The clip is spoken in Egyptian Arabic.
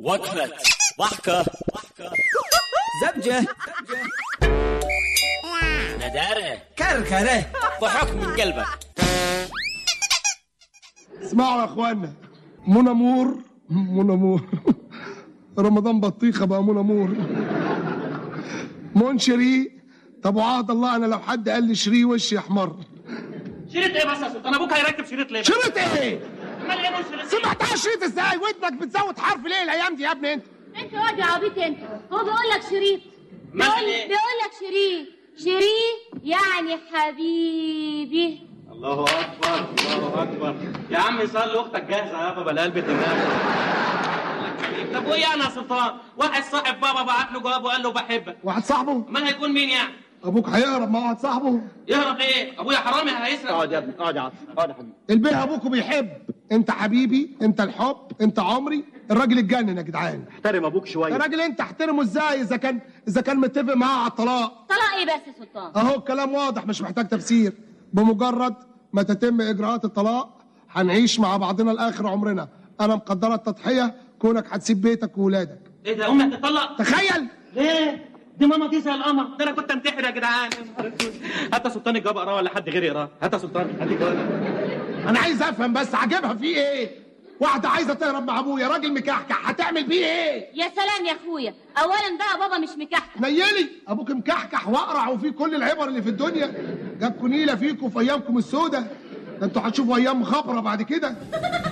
وقفة ضحكة زبجة ندارة كركرة ضحك من قلبك اسمعوا يا اخوانا منى مور منى مور رمضان بطيخه بقى منى مور منشري طب وعهد الله انا لو حد قال لي شري وشي احمر شريط ايه بس يا سلطان ابوك هيركب شريط ليه؟ شريط ايه؟ امال ايه مش شريط؟ سمعتها شريط ازاي؟ ودنك بتزود حرف ليه الايام دي يا ابني انت؟ انت واد يا عبيط انت هو بيقول لك شريط مثل بيقول ايه؟ بيقول لك شريط شريط يعني حبيبي الله اكبر الله اكبر يا عم صلي اختك جاهزه يابا بلا قلب دماغ طب وايه يعني يا سلطان؟ واحد صاحب بابا بعت له جواب وقال له بحبك واحد صاحبه امال هيكون مين يعني؟ ابوك هيهرب مع واحد صاحبه يهرب ايه؟ ابويا حرامي هيسرق اقعد يا ابني اقعد يا عاطف اقعد يا حبيبي البيه ابوكوا بيحب انت حبيبي انت الحب انت عمري الراجل اتجنن يا جدعان احترم ابوك يا شويه راجل انت احترمه ازاي اذا كان اذا كان متفق معاه على الطلاق طلاق ايه بس يا سلطان اهو الكلام واضح مش محتاج تفسير بمجرد ما تتم اجراءات الطلاق هنعيش مع بعضنا لاخر عمرنا انا مقدره التضحيه كونك هتسيب بيتك وولادك ايه ده امي هتطلق؟ تخيل ليه؟ دي ماما دي زي القمر ده انا كنت انتحر يا جدعان يا نهار اسود. هات يا سلطان الجواب اقراه ولا حد غيري يقراه هات يا سلطان هات الجواب انا عايز افهم بس عاجبها فيه ايه واحده عايزه تهرب مع ابويا راجل مكحكح هتعمل بيه ايه يا سلام يا اخويا اولا بقى بابا مش مكحكح نيلي ابوك مكحكح واقرع وفيه كل العبر اللي في الدنيا جابكوا نيله فيكم في ايامكم السودة ده انتوا هتشوفوا ايام خبره بعد كده